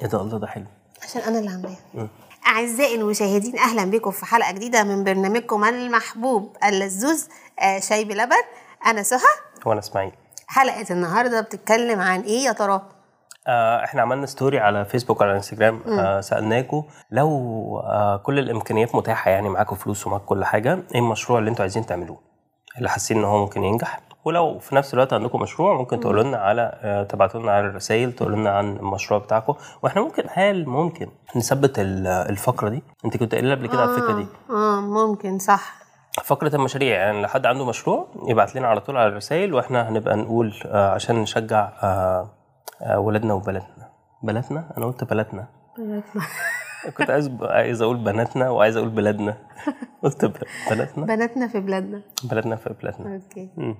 ايه ده الله ده حلو عشان انا اللي عاملاها اعزائي المشاهدين اهلا بكم في حلقه جديده من برنامجكم المحبوب اللذوذ آه، شاي بلبن انا سهى وانا اسماعيل حلقه النهارده بتتكلم عن ايه يا ترى آه احنا عملنا ستوري على فيسبوك وعلى انستجرام آه سالناكم لو آه كل الامكانيات متاحه يعني معاكم فلوس ومعاكم كل حاجه ايه المشروع اللي انتوا عايزين تعملوه اللي حاسين ان هو ممكن ينجح ولو في نفس الوقت عندكم مشروع ممكن تقولوا لنا على آه تبعتوا لنا على الرسائل تقولوا لنا عن المشروع بتاعكم واحنا ممكن هل ممكن نثبت ال- الفقره دي انت كنت قايله قبل كده على الفكره دي اه ممكن صح فقرة المشاريع يعني لو حد عنده مشروع يبعت لنا على طول على الرسائل واحنا هنبقى نقول آه عشان نشجع آه آه ولادنا وبلدنا بلدنا انا قلت بلدنا كنت عايز عايز اقول بناتنا وعايز اقول بلادنا قلت ب- بلدنا بناتنا في بلادنا بلدنا في بلادنا اوكي مم.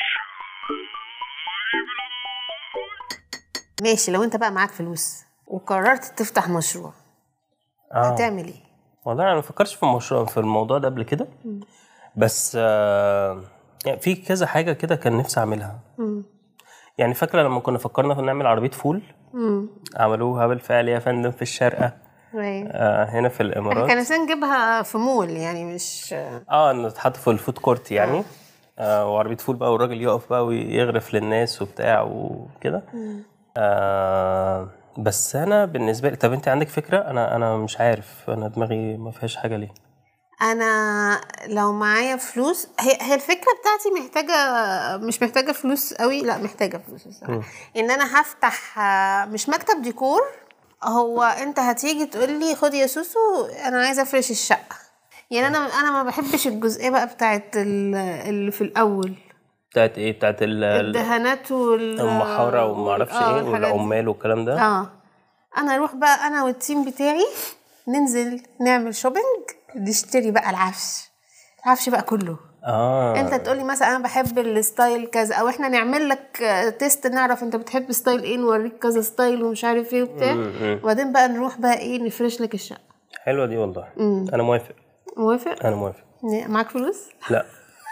ماشي لو انت بقى معاك فلوس وقررت تفتح مشروع اه هتعمل ايه والله انا ما فكرتش في المشروع في الموضوع ده قبل كده بس آه يعني في كذا حاجه كده كان نفسي اعملها يعني فاكره لما كنا فكرنا في نعمل عربيه فول امم عملوها بالفعل يا فندم في الشارقه آه هنا في الامارات كان نفسنا نجيبها في مول يعني مش اه انه تتحط في الفود كورت يعني آه وعربيه فول بقى والراجل يقف بقى ويغرف للناس وبتاع وكده آه بس انا بالنسبه لي طب انت عندك فكره انا انا مش عارف انا دماغي ما فيهاش حاجه ليه انا لو معايا فلوس هي هي الفكره بتاعتي محتاجه مش محتاجه فلوس قوي لا محتاجه فلوس الصراحه ان انا هفتح آه، مش مكتب ديكور هو انت هتيجي تقول لي خد يا سوسو انا عايزه افرش الشقه يعني انا انا ما بحبش الجزئيه بقى بتاعت ال- اللي في الاول بتاعت ايه بتاعت ال- ال- الدهانات وال المحاره وما اعرفش آه، ايه الحاجات دي. والعمال والكلام ده اه انا اروح بقى انا والتيم بتاعي ننزل نعمل شوبينج نشتري بقى العفش العفش بقى كله اه انت تقولي مثلا انا بحب الستايل كذا او احنا نعمل لك آه، تيست نعرف انت بتحب ستايل ايه نوريك كذا ستايل ومش عارف ايه وبتاع وبعدين بقى نروح بقى ايه نفرش لك الشقه حلوه دي والله انا موافق موافق انا موافق معاك فلوس لا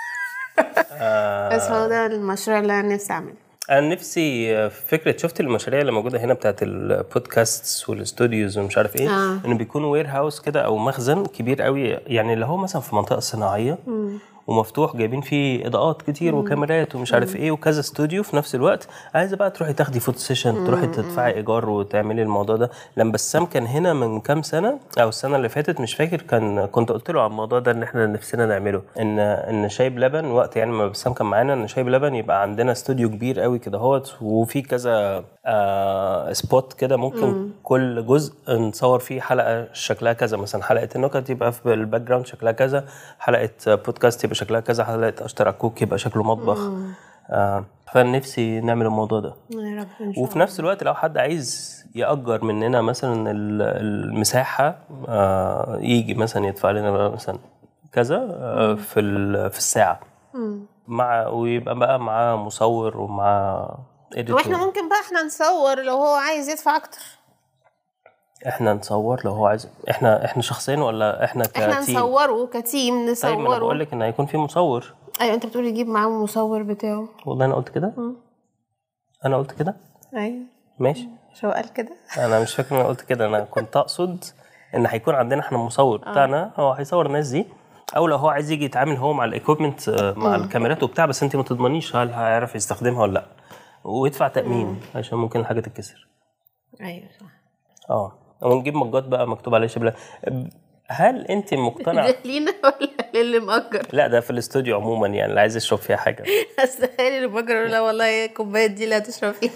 آه بس هو ده المشروع اللي انا نفسي اعمله انا نفسي آه، فكره شفت المشاريع اللي موجوده هنا بتاعت البودكاست والاستوديوز ومش عارف ايه آه. انه بيكون وير هاوس كده او مخزن كبير قوي يعني اللي هو مثلا في منطقه صناعيه ومفتوح جايبين فيه اضاءات كتير وكاميرات ومش عارف ايه وكذا استوديو في نفس الوقت عايزه بقى تروحي تاخدي فوتو سيشن تروحي تدفعي ايجار وتعملي الموضوع ده لما بسام كان هنا من كام سنه او السنه اللي فاتت مش فاكر كان كنت قلت له على الموضوع ده ان احنا نفسنا نعمله ان ان شاي بلبن وقت يعني ما بسام كان معانا ان شاي بلبن يبقى عندنا استوديو كبير قوي كده اهوت وفي كذا آه سبوت كده ممكن كل جزء نصور فيه حلقه شكلها كذا مثلا حلقه النكت يبقى في الباك جراوند شكلها كذا حلقه بودكاست يبقى شكلها كذا حلقه اشترك كوك يبقى شكله مطبخ آه فنفسي نعمل الموضوع ده يا رب إن شاء وفي نفس الوقت لو حد عايز يأجر مننا مثلا ال- المساحة آه، يجي مثلا يدفع لنا بقى مثلا كذا آه، في ال- في الساعة مع ويبقى بقى معاه مصور ومعاه editor. واحنا ممكن بقى احنا نصور لو هو عايز يدفع اكتر احنا نصور لو هو عايز احنا احنا شخصيا ولا احنا كتيم احنا نصوره كتيم طيب ما انا نصوره بقول لك ان هيكون في مصور ايوه انت بتقول يجيب معاه المصور بتاعه والله انا قلت كده انا قلت كده ايوه ماشي شو قال كده انا مش فاكر ان انا قلت كده انا كنت اقصد ان هيكون عندنا احنا المصور بتاعنا هو هيصور الناس دي او لو هو عايز يجي يتعامل هو مع الايكويبمنت مع الكاميرات وبتاع بس انت ما تضمنيش هل هيعرف يستخدمها ولا لا ويدفع تامين عشان ممكن الحاجه تتكسر ايوه صح اه ونجيب مجات بقى مكتوب عليها شبله هل انت مقتنعه ده لينا ولا للي مأجر؟ لا ده في الاستوديو عموما يعني اللي عايز يشرب فيها حاجه اصل تخيل اللي مأجر يقول لا والله الكوبايه دي اللي هتشرب فيها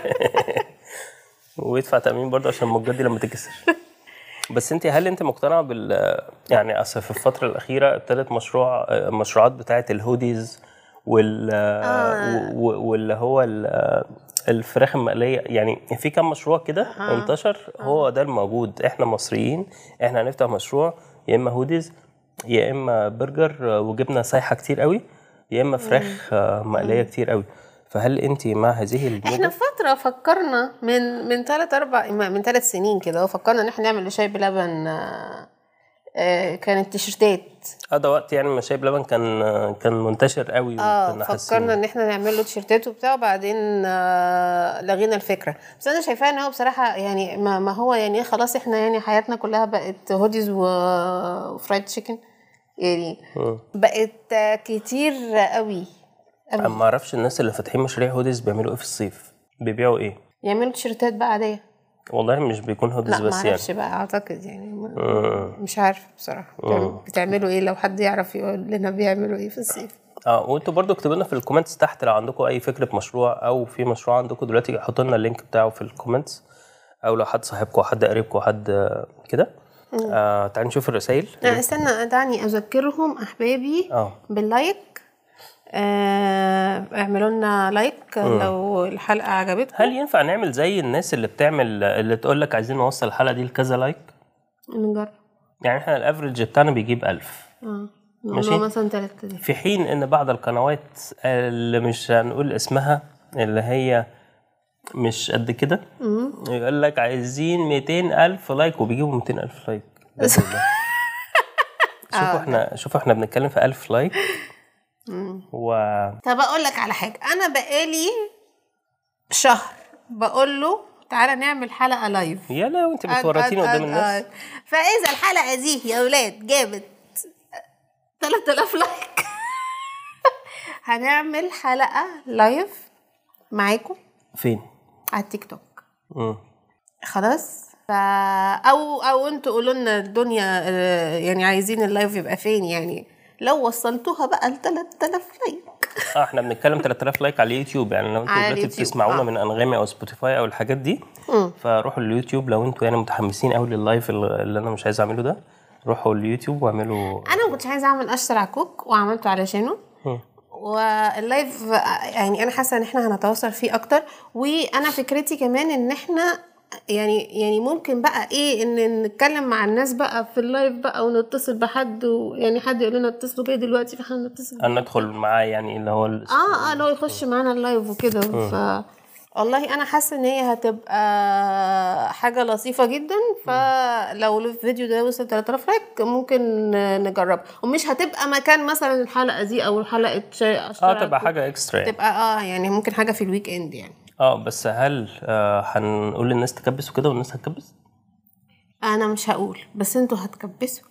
ويدفع تامين برضه عشان المجات دي لما تكسر بس انت هل انت مقتنعه بال يعني اصل في الفتره الاخيره ابتدت مشروع مشروعات بتاعه الهوديز وال و- واللي هو ال- الفراخ المقليه يعني في كام مشروع كده انتشر هو ده الموجود احنا مصريين احنا هنفتح مشروع يا اما هوديز يا اما برجر وجبنه سايحه كتير قوي يا اما فراخ مقليه كتير قوي فهل انت مع هذه الموجة؟ احنا فتره فكرنا من من ثلاث اربع من ثلاث سنين كده فكرنا ان احنا نعمل شاي بلبن آه، آه، كانت تيشرتات اه ده وقت يعني ما شاي بلبن كان كان منتشر قوي اه وكنا حاسين فكرنا ان احنا نعمل له تيشرتات وبتاع وبعدين آه لغينا الفكره بس انا شايفاه ان هو بصراحه يعني ما, ما هو يعني إيه خلاص احنا يعني حياتنا كلها بقت هوديز و- وفرايد تشيكن يعني مم. بقت آه، كتير قوي انا قوي ما اعرفش الناس اللي فاتحين مشاريع هوديز بيعملوا ايه في الصيف بيبيعوا ايه يعملوا تيشرتات بقى عاديه والله مش بيكون هوديز لا ما بس يعني اعرفش بقى اعتقد يعني ما- مم. مش عارفه بصراحه بتعمل- بتعملوا ايه لو حد يعرف يقول لنا بيعملوا ايه في الصيف اه وانتوا برضو اكتبوا لنا في الكومنتس تحت لو عندكم اي فكره مشروع او في مشروع عندكم دلوقتي حطوا لنا اللينك بتاعه في الكومنتس او لو حد صاحبكم حد قريبكم حد آه، كده آه تعالوا نشوف الرسائل لا استنى دعني اذكرهم احبابي اه باللايك آه، اعملوا لنا لايك لو الحلقه عجبتكم هل ينفع نعمل زي الناس اللي بتعمل اللي تقول لك عايزين نوصل الحلقه دي لكذا لايك نجرب يعني احنا الافرج بتاعنا بيجيب ألف اه ماشي. ماشي مثلا 3000 في حين ان بعض القنوات اللي مش هنقول اسمها اللي هي مش قد كده يقول لك عايزين 200 ألف لايك وبيجيبوا 200 ألف لايك ده كله. شوفوا احنا شوفوا احنا بنتكلم في 1000 لايك و طب اقول لك على حاجه انا بقالي شهر بقول له تعالى نعمل حلقه لايف يا لا وانت بتورطيني أد- قدام أد- الناس أد- فاذا الحلقه دي يا اولاد جابت 3000 لايك هنعمل حلقه لايف معاكم فين؟ على التيك توك مم. خلاص ف... او او انتوا قولوا لنا الدنيا آه، يعني عايزين اللايف يبقى فين يعني لو وصلتوها بقى ل 3000 لايك اه احنا بنتكلم 3000 لايك على اليوتيوب يعني لو انتوا على دلوقتي اليوتيوب، بتسمعونا آه. من انغامي او سبوتيفاي او الحاجات دي فروحوا اليوتيوب لو انتوا يعني متحمسين قوي لللايف اللي اللي انا مش عايز اعمله ده روحوا اليوتيوب واعملوا انا ما كنتش عايزه اعمل اشتر على كوك وعملته علشانه مم. واللايف يعني انا حاسه ان احنا هنتواصل فيه اكتر وانا فكرتي كمان ان احنا يعني يعني ممكن بقى ايه ان نتكلم مع الناس بقى في اللايف بقى ونتصل بحد ويعني حد يقول لنا اتصلوا بيا دلوقتي فاحنا نتصل انا ندخل معاه يعني اللي هو ال- اه اه لو يخش معانا اللايف وكده ف والله انا حاسه ان هي هتبقى حاجه لطيفه جدا فلو الفيديو ده وصل 3000 لايك ممكن نجرب ومش هتبقى مكان مثلا الحلقه دي او حلقه شيء اه تبقى حاجه اكسترا يعني. تبقى اه يعني ممكن حاجه في الويك اند يعني اه بس هل آه هنقول للناس تكبس وكده والناس هتكبس؟ انا مش هقول بس انتوا هتكبسوا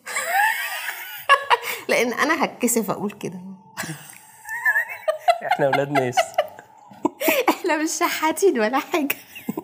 لان انا هتكسف اقول كده احنا اولاد ناس احنا مش شحاتين ولا حاجه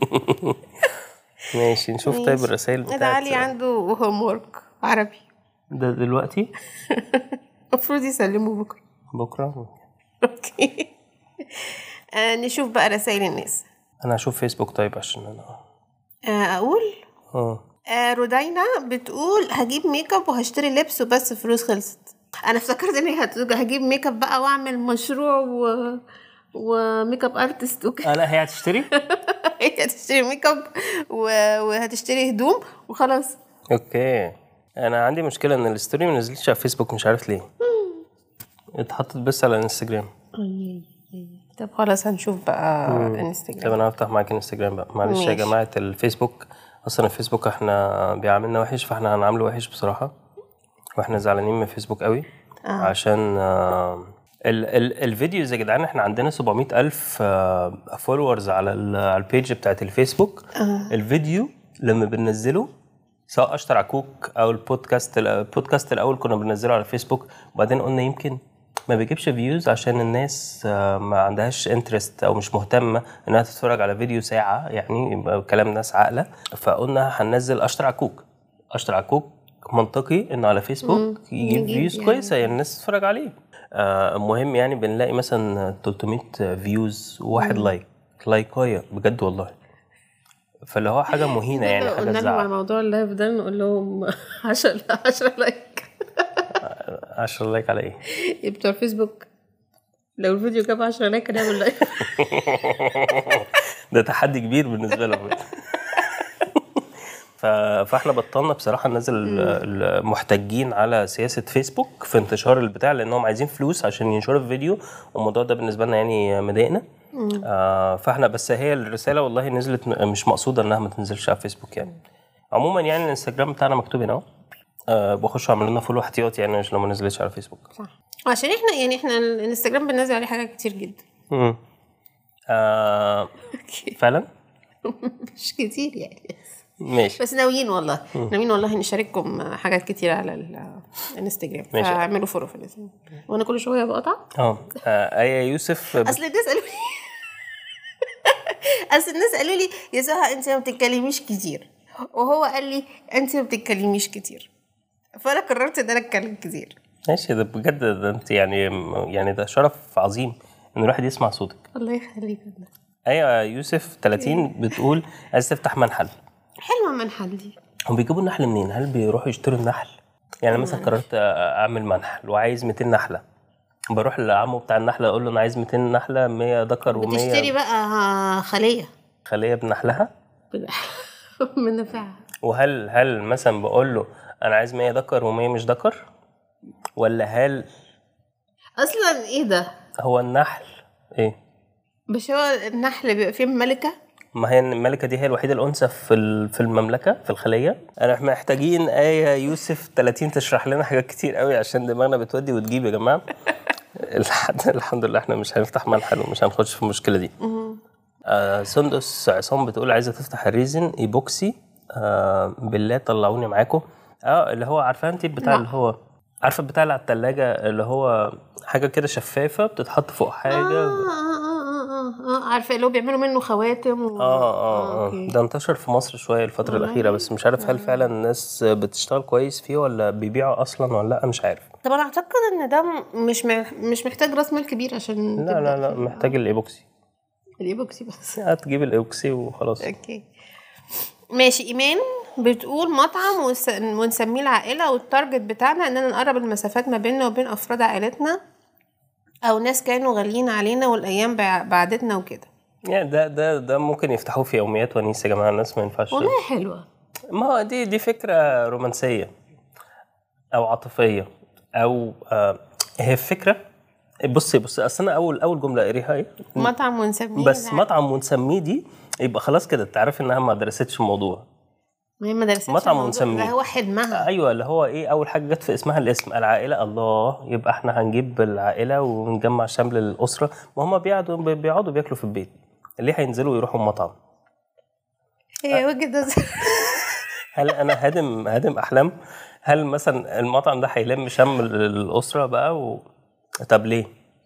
ماشي نشوف طيب الرسائل ده بتاعت علي عنده هوم ورك عربي ده دلوقتي المفروض يسلموا بكره بكره اوكي آه نشوف بقى رسائل الناس انا هشوف فيسبوك طيب عشان انا آه اقول اه آه رودينا بتقول هجيب ميك اب وهشتري لبس وبس فلوس خلصت انا افتكرت ان هي هت- هجيب ميك اب بقى واعمل مشروع و وميك اب ارتست وكده اه لا هي هتشتري هي هتشتري ميك اب و... وهتشتري هدوم وخلاص اوكي انا عندي مشكله ان الستوري ما نزلتش على فيسبوك مش عارف ليه اتحطت بس على الانستجرام طب خلاص هنشوف بقى انستجرام طب انا هفتح معاك انستجرام بقى معلش يا ماشي. جماعه الفيسبوك اصلا الفيسبوك احنا بيعاملنا وحش فاحنا هنعامله وحش بصراحه واحنا زعلانين من فيسبوك قوي آه. عشان آه ال ال الفيديوز يا جدعان احنا عندنا 700 الف آه فولورز على ال- على البيج بتاعت الفيسبوك آه. الفيديو لما بننزله سواء اشتر على كوك او البودكاست البودكاست الاول كنا بننزله على الفيسبوك وبعدين قلنا يمكن ما بيجيبش فيوز عشان الناس آه، ما عندهاش انترست او مش مهتمه انها تتفرج على فيديو ساعه يعني يبقى كلام ناس عاقله فقلنا هننزل اشتر على كوك اشتر على كوك منطقي انه على فيسبوك يجيب يجيب فيوز يعني. كويسه يعني الناس تتفرج عليه آه المهم يعني بنلاقي مثلا 300 فيوز وواحد لايك لايكايه بجد والله فاللي هو حاجه مهينه يعني حاجه قلنا لهم على تزعل موضوع اللايف ده نقول لهم 10 10 لايك 10 لايك على ايه؟ بتوع فيسبوك لو الفيديو جاب 10 لايك هنعمل لايف ده تحدي كبير بالنسبه لهم ف- فاحنا بطلنا بصراحه ننزل ال- المحتجين على سياسه فيسبوك في انتشار البتاع لانهم عايزين فلوس عشان ينشروا الفيديو والموضوع ده بالنسبه لنا يعني مضايقنا آه فاحنا بس هي الرساله والله نزلت م- مش مقصوده انها ما تنزلش على فيسبوك يعني عموما يعني الانستجرام بتاعنا مكتوب هنا اهو آه بخش اعمل لنا فولو احتياطي يعني عشان لو ما نزلتش على فيسبوك صح عشان احنا يعني احنا الانستجرام بننزل عليه حاجات كتير جدا مم. آه فعلا مش كتير يعني ماشي بس ناويين والله ناويين والله نشارككم حاجات كتير على ال- الانستجرام ماشي. فاعملوا فولو في الانستجرام وانا كل شويه بقطع اه آه، ايه يوسف بت- اصل الناس قالوا لي اصل الناس قالوا لي يا سهى انت ما بتتكلميش كتير وهو قال لي انت ما بتتكلميش كتير فانا قررت ان انا اتكلم كتير ماشي ده بجد ده انت يعني يعني ده شرف عظيم ان الواحد يسمع صوتك الله يخليك والله. ايه يوسف 30 بتقول عايز تفتح منحل حلوه منحل دي هم بيجيبوا النحل منين؟ هل بيروحوا يشتروا النحل؟ يعني أنا مثلا قررت اعمل منحل وعايز 200 نحله بروح لعمه بتاع النحله اقول له انا عايز 200 نحله 100 ذكر بتشتري و100 بقى خليه خليه بنحلها من نفعها وهل هل مثلا بقول له انا عايز 100 ذكر و100 مش ذكر؟ ولا هل اصلا ايه ده هو النحل ايه؟ مش هو النحل بيبقى فيه ملكه ما هي الملكه دي هي الوحيده الانثى في ال- في المملكه في الخليه انا محتاجين ايه يوسف 30 تشرح لنا حاجات كتير قوي عشان دماغنا بتودي وتجيب يا جماعه الحمد الحمد لله احنا مش هنفتح منحل ومش هنخش في المشكله دي آه سندس عصام بتقول عايزه تفتح الريزن ايبوكسي آه بالله طلعوني معاكم اه اللي هو عارفه انت بتاع لا. اللي هو عارفه بتاع اللي على الثلاجه اللي هو حاجه كده شفافه بتتحط فوق حاجه اه اه اه اه اه عارفه اللي هو بيعملوا منه خواتم و... اه اه اه أوكي. ده انتشر في مصر شويه الفتره الاخيره بس مش عارف هل فعلا الناس بتشتغل كويس فيه ولا بيبيعوا اصلا ولا لا مش عارف طب انا اعتقد ان ده م- مش مح- مش محتاج راس مال كبير عشان لا لا لا محتاج الايبوكسي الايبوكسي بس هتجيب الايبوكسي وخلاص اوكي ماشي ايمان بتقول مطعم ونس- ونسميه العائله والتارجت بتاعنا اننا نقرب المسافات ما بيننا وبين افراد عائلتنا او ناس كانوا غاليين علينا والايام بع- بعدتنا وكده يعني ده ده ده ممكن يفتحوه في يوميات ونيس يا جماعه الناس ما ينفعش والله حلوه ما هو دي دي فكره رومانسيه او عاطفيه او آه هي فكره بصي بصي اصل انا اول اول جمله قريها ايه مطعم ونسميه بس العائلة. مطعم ونسميه دي يبقى خلاص كده تعرف انها ما درستش الموضوع ما هي ما درستش مطعم الموضوع، ونسميه. ده هو حلمها ايوه اللي هو ايه اول حاجه جت في اسمها الاسم العائله الله يبقى احنا هنجيب العائله ونجمع شمل الاسره ما هم بيقعدوا بيقعدوا بياكلوا في البيت ليه هينزلوا يروحوا المطعم هي وجهه نظر هل انا هادم هادم احلام هل مثلا المطعم ده هيلم شمل الاسره بقى و... طب ليه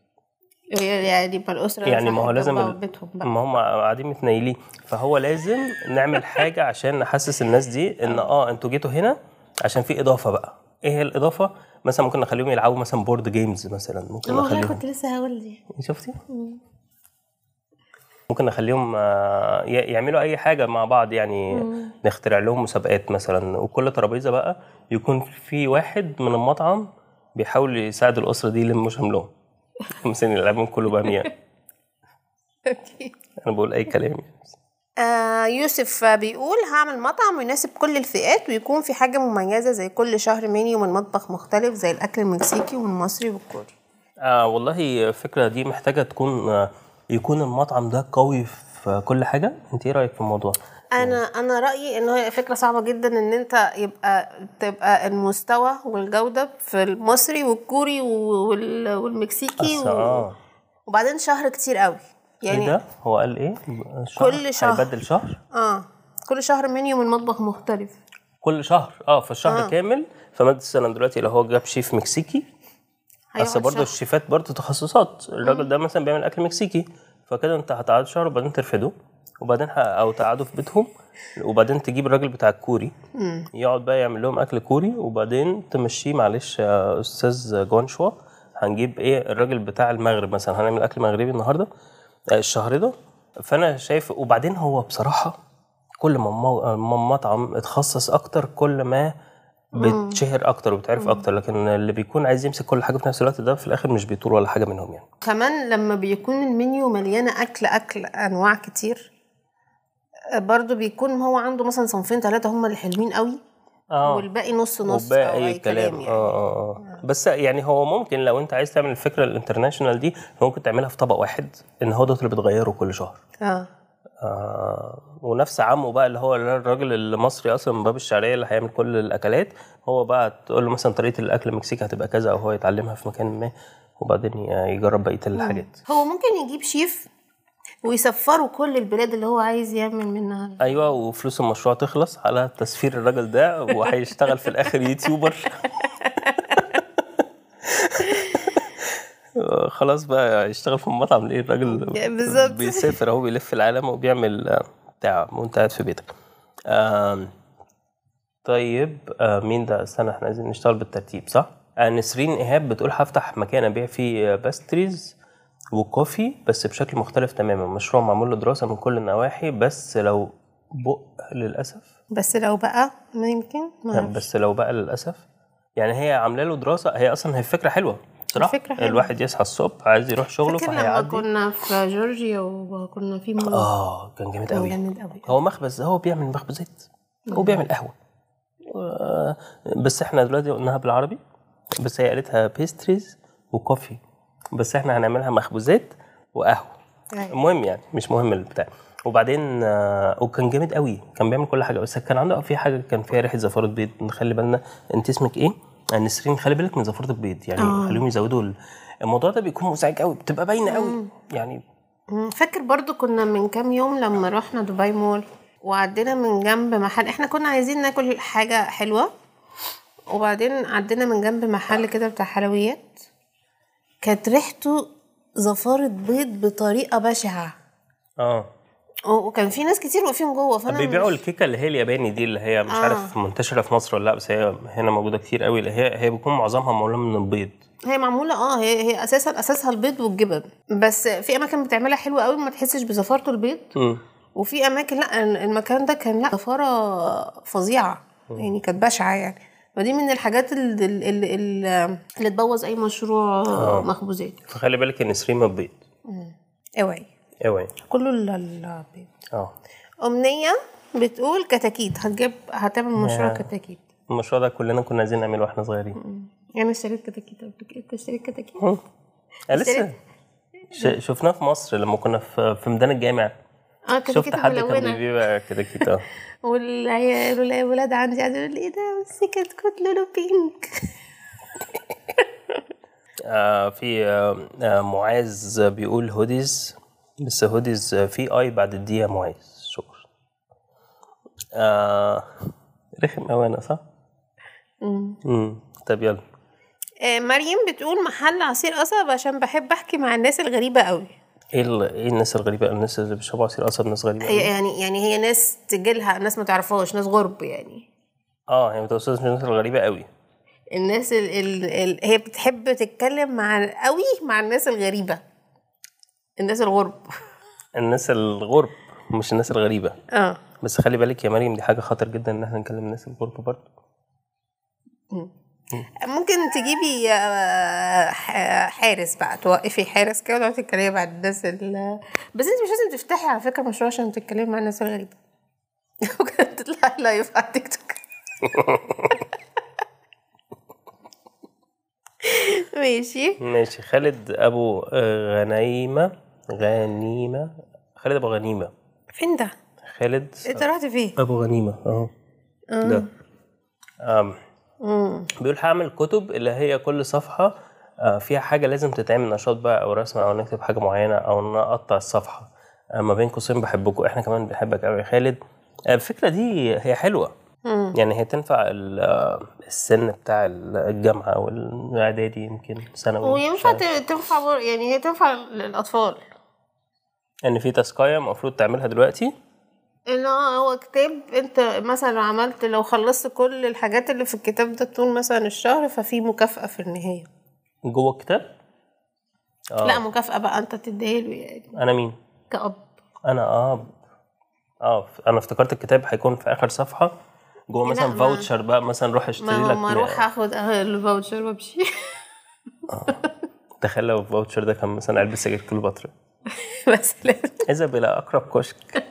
يعني ما الاسره يعني ما هو صاحب لازم بابا ال- وبيتهم بقى ما هم قاعدين متنيلين فهو لازم نعمل حاجه عشان نحسس الناس دي ان اه انتوا جيتوا هنا عشان في اضافه بقى ايه هي الاضافه مثلا ممكن نخليهم يلعبوا مثلا بورد جيمز مثلا ممكن اه والله نخليهم كنت لسه هقول دي شفتي ممكن نخليهم آه، ي- يعملوا اي حاجه مع بعض يعني نخترع لهم مسابقات مثلا وكل ترابيزه بقى يكون في واحد من المطعم بيحاول يساعد الاسره دي يلموا شملهم مثلا يلعبهم كله باميه انا بقول اي كلام يعني. آه يوسف بيقول هعمل مطعم يناسب كل الفئات ويكون في حاجة مميزة زي كل شهر منيو من مطبخ مختلف زي الأكل المكسيكي والمصري والكوري آه والله الفكره دي محتاجه تكون آه يكون المطعم ده قوي في كل حاجه انت ايه رايك في الموضوع أنا أنا رأيي إن هي فكرة صعبة جدا إن أنت يبقى تبقى المستوى والجودة في المصري والكوري وال- والمكسيكي بس و... اه وبعدين شهر كتير قوي ايه يعني ده هو قال ايه شهر كل شهر. هيبدل شهر اه كل شهر منيو من مطبخ مختلف كل شهر اه فالشهر آه. آه. كامل فمثلا دلوقتي لو هو جاب شيف مكسيكي هيقعد اصل برضه شهر. الشيفات برضه تخصصات الراجل ده مثلا بيعمل اكل مكسيكي فكده انت هتقعدوا شهر وبعدين ترفدوه وبعدين ه... او تقعدوا في بيتهم وبعدين تجيب الراجل بتاع الكوري يقعد بقى يعمل لهم اكل كوري وبعدين تمشيه معلش يا استاذ جوانشوا هنجيب ايه الراجل بتاع المغرب مثلا هنعمل اكل مغربي النهارده آه، الشهر ده فانا شايف وبعدين هو بصراحه كل ما مو- ما مطعم اتخصص اكتر كل ما بتشهر اكتر وبتعرف اكتر لكن اللي بيكون عايز يمسك كل حاجه في نفس الوقت ده في الاخر مش بيطول ولا حاجه منهم يعني كمان لما بيكون المنيو مليانة أكل أكل أنواع كتير آه، برضو بيكون هو عنده مثلا صنفين ثلاثة هم اللي حلوين قوي اه والباقي نص نص وباقي أو اي كلام يعني. اه اه اه بس يعني هو ممكن لو انت عايز تعمل الفكره الانترناشونال دي ممكن تعملها في طبق واحد ان هو ده اللي بتغيره كل شهر اه آه ونفس عمه بقى اللي هو الراجل المصري اصلا من باب الشعريه اللي هيعمل كل الاكلات هو بقى تقول له مثلا طريقه الاكل المكسيكي هتبقى كذا او هو يتعلمها في مكان ما وبعدين ي- يجرب بقيه الحاجات هو ممكن يجيب شيف ويسفروا كل البلاد اللي هو عايز يعمل منها ايوه وفلوس المشروع تخلص على تسفير الراجل ده وهيشتغل في الاخر يوتيوبر خلاص بقى يشتغل في المطعم ليه الراجل بالظبط. بيسافر اهو بيلف العالم وبيعمل آه، بتاع وانت قاعد في بيتك آم، طيب آه، مين ده استنى احنا عايزين نشتغل بالترتيب صح؟ آه، نسرين ايهاب بتقول هفتح مكان ابيع فيه باستريز وكوفي بس بشكل مختلف تماما مشروع معمول له دراسه من كل النواحي بس لو بق للاسف بس لو بقى ما يمكن ما أعرفش. بس لو بقى للاسف يعني هي عامله له دراسه هي اصلا هي فكره حلوه بصراحه الفكرة حلوة. الواحد يصحى الصبح عايز يروح شغله فاكر لما فهيعدي كنا في جورجيا وكنا في مول اه كان جامد كان قوي جامد قوي هو مخبز هو بيعمل مخبزات هو بيعمل قهوه آه، بس احنا دلوقتي قلناها بالعربي بس هي قالتها بيستريز وكوفي بس احنا هنعملها مخبوزات وقهوه أيوة. المهم يعني مش مهم البتاع وبعدين آه، وكان جامد قوي كان بيعمل كل حاجه بس كان عنده في حاجه كان فيها ريحه زفاره بيض نخلي بالنا انت اسمك ايه؟ نسرين خلي بالك من زفاره البيض يعني آه. خليهم يزودوا ال- الموضوع ده بيكون مزعج قوي بتبقى باينه قوي يعني مم، فاكر برضو كنا من كام يوم لما رحنا دبي مول وعدينا من جنب محل احنا كنا عايزين ناكل حاجة حلوة وبعدين عدينا من جنب محل كده بتاع حلويات كانت ريحته زفارة بيض بطريقة بشعة اه و- وكان في ناس كتير واقفين جوه فانا بيبيعوا مش- الكيكه اللي هي الياباني دي اللي هي مش آه. عارف منتشره في مصر ولا لا بس هي هنا موجوده كتير قوي اللي هي هي بيكون معظمها معموله من البيض هي معمولة اه هي هي اساسا اساسها البيض والجبن بس في اماكن بتعملها حلوة قوي ما تحسش بزفارة البيض مم. وفي اماكن لا المكان ده كان لا زفاره فظيعه يعني كانت بشعه يعني ودي من الحاجات اللي, اللي, اللي, اللي تبوظ اي مشروع مخبوزات فخلي بالك ان نسرين البيض اوعي اوعي كله ال- البيض اه امنيه بتقول كتاكيت هتجيب هتعمل مشروع يا. كتاكيت المشروع ده كلنا كنا عايزين نعمله واحنا صغيرين انا اشتريت كتاكيت قبل كده انت اشتريت كتاكيت آه، لسه ش- شفناه في مصر لما كنا في في ميدان الجامع اه شفت كتاكيت حد كان ملونه بيبيع كده كده والعيال والولاد عندي قاعدين يقولوا لي ايه ده بس كتكوت لونه بينك آه في آه آه معاذ بيقول هوديز بس هوديز في اي بعد الدي يا معاذ شكرا آه رخم قوي انا صح؟ امم طب يلا آه، مريم بتقول محل عصير قصب عشان بحب احكي مع الناس الغريبه قوي ايه ال- ايه الناس الغريبه الناس اللي بيشربوا عصير قصب ناس غريبه هي أوي. يعني يعني هي ناس تجيلها ناس ما تعرفهاش ناس غرب يعني اه هي متوسطه الناس الغريبه قوي الناس ال ال ال هي بتحب تتكلم مع قوي مع الناس الغريبه الناس الغرب الناس الغرب مش الناس الغريبه اه بس خلي بالك يا مريم دي حاجه خطر جدا ان احنا نكلم الناس الغرب برضه ممكن تجيبي آه، ح- حارس بقى توقفي حارس كده وتقعدي تتكلمي مع الناس ال بس انت مش لازم تفتحي على فكره مشروع عشان تتكلمي مع الناس الغريبه ممكن تطلعي لايف على التيك توك ماشي ماشي خالد ابو غنيمه غنيمه خالد ابو غنيمه فين ده؟ خالد انت رحت فين؟ ابو غنيمه اهو ده أم. بيقول هعمل كتب اللي هي كل صفحه آه، فيها حاجه لازم تتعمل نشاط بقى او رسم او نكتب حاجه معينه او نقطع الصفحه آه، ما بين قوسين بحبكم احنا كمان بنحبك قوي يا خالد آه، الفكره دي هي حلوه يعني هي تنفع ال- آه، السن بتاع الجامعه او الاعدادي يمكن ثانوي مش وينفع عارف. ت- تنفع بر- يعني هي تنفع للاطفال ان في تاسكايه المفروض تعملها دلوقتي ان هو هو كتاب انت مثلا لو عملت لو خلصت كل الحاجات اللي في الكتاب ده طول مثلا الشهر ففي مكافأة في النهاية جوه الكتاب آه. لا مكافأة بقى انت تديها له يعني انا مين كأب انا اه اه انا افتكرت الكتاب هيكون في اخر صفحه جوه مثلا ما- فاوتشر بقى مثلا روح اشتري ما لك ما اروح اخد الفاوتشر وامشي تخيل لو الفاوتشر ده كان مثلا علبه سجاير كليوباترا مثلا اذهب الى اقرب كشك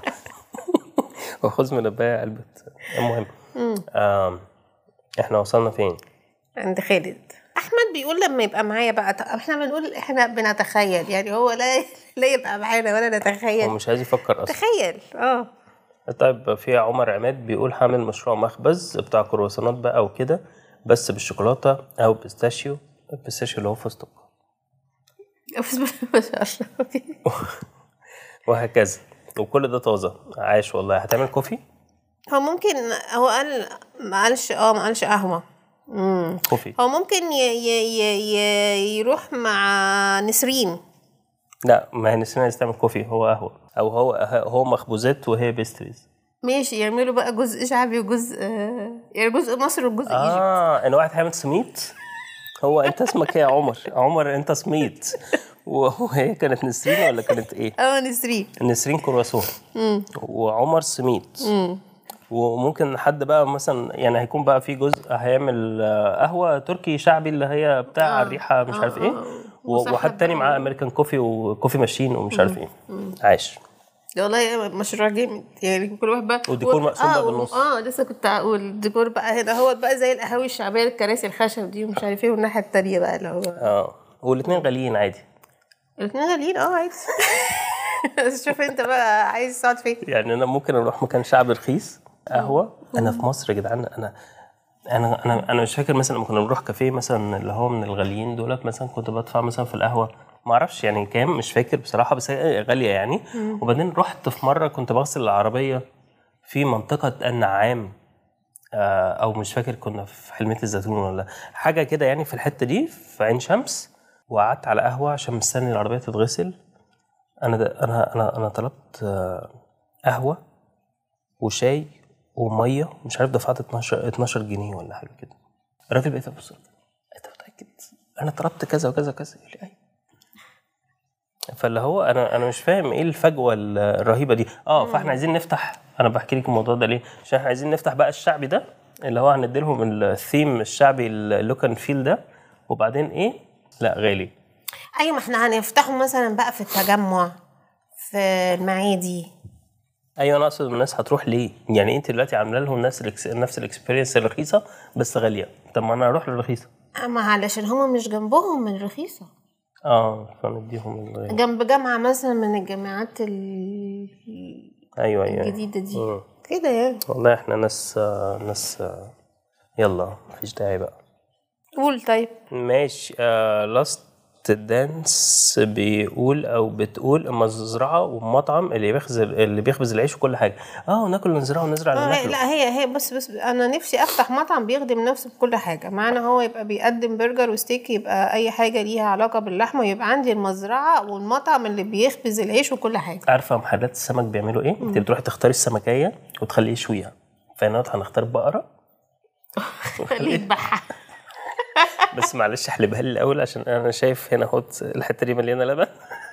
وخذ من البائع علبه المهم آم. احنا وصلنا فين عند خالد احمد بيقول لما يبقى معايا بقى طب احنا بنقول احنا بنتخيل يعني هو لا لا يبقى معانا ولا هو نتخيل مش عايز يفكر اصلا تخيل اه طيب في عمر عماد بيقول هعمل مشروع مخبز بتاع كرواسونات بقى وكده بس بالشوكولاته او بيستاشيو البيستاشيو اللي هو فستق ما شاء الله أوكي. وهكذا وكل ده طازه عايش والله هتعمل كوفي هو ممكن هو قال ما قالش اه ما قالش قهوه امم كوفي هو ممكن ي ي ي ي يروح مع نسرين لا ما هي نسينا عايز تعمل كوفي هو قهوه او هو هو مخبوزات وهي بيستريز ماشي يعملوا بقى جزء شعبي وجزء آه، يعني جزء مصر وجزء ايجيبت اه ان واحد هيعمل سميت هو انت اسمك ايه يا عمر عمر انت سميت وهي كانت نسرين ولا كانت ايه اه نسرين نسرين كرواسون وعمر سميت وممكن حد بقى مثلا يعني هيكون بقى في جزء هيعمل آه، قهوه تركي شعبي اللي هي بتاع الريحه مش عارف ايه و- وصاحب وحد تاني بقى. معاه امريكان كوفي وكوفي ماشين ومش عارف ايه عايش والله مشروع جامد يعني كل واحد بقى والديكور مقسوم بقى آه، بالنص. اه لسه كنت هقول الديكور بقى هنا هو بقى زي القهاوي الشعبيه الكراسي الخشب دي ومش عارف ايه والناحيه التانيه بقى اللي هو اه والاثنين غاليين عادي الاثنين غاليين اه عادي بس شوف انت بقى عايز تقعد فين يعني انا ممكن اروح مكان شعبي رخيص قهوه انا في مصر يا جدعان انا انا انا انا مش فاكر مثلا لما كنا بنروح كافيه مثلا اللي هو من الغاليين دولت مثلا كنت بدفع مثلا في القهوه ما اعرفش يعني كام مش فاكر بصراحه بس هي غاليه يعني وبعدين رحت في مره كنت بغسل العربيه في منطقه النعام آه، او مش فاكر كنا في حلميه الزيتون ولا حاجه كده يعني في الحته دي في عين شمس وقعدت على قهوه عشان مستني العربيه تتغسل انا ده انا انا انا طلبت آه، قهوه وشاي وميه مش عارف دفعت 12 12 جنيه ولا حاجه كده الراجل بقيت ابص له، انت متاكد انا طلبت كذا وكذا وكذا يقول لي ايوه فاللي هو انا انا مش فاهم ايه الفجوه ال- الرهيبه دي اه فاحنا عايزين نفتح انا بحكي لك الموضوع ده ليه عشان احنا عايزين نفتح بقى الشعبي ده اللي هو هندي لهم الثيم الشعبي اللوك اند فيل ده وبعدين ايه لا غالي ايوه ما احنا هنفتحه مثلا بقى في التجمع في المعادي ايوه انا اقصد الناس هتروح ليه؟ يعني انت دلوقتي عامله لهم نفس الإكس- نفس الاكسبيرينس الرخيصه بس غاليه، طب ما انا اروح للرخيصه. اما علشان هما مش جنبهم من رخيصه اه فنديهم الغالي. جنب جامعه مثلا من الجامعات ال- ايوه ايوه الجديده دي مم. كده يعني والله احنا ناس آه، ناس آه، يلا مفيش داعي بقى. قول طيب ماشي لاست دانس بيقول او بتقول مزرعه ومطعم اللي بيخبز اللي بيخبز العيش وكل حاجه اه وناكل ونزرع ونزرع اللي آه هي ناكله لا هي هي بس بس انا نفسي افتح مطعم بيخدم نفسه بكل حاجه معنى هو يبقى بيقدم برجر وستيك يبقى اي حاجه ليها علاقه باللحمه ويبقى عندي المزرعه والمطعم اللي بيخبز العيش وكل حاجه عارفه محلات السمك بيعملوا ايه؟ انت بتروحي تختاري السمكيه وتخليه يشويها فانا هنختار بقره خليه يذبحها بس معلش احلبها لي الاول عشان انا شايف هنا اهوت الحته دي مليانه لبن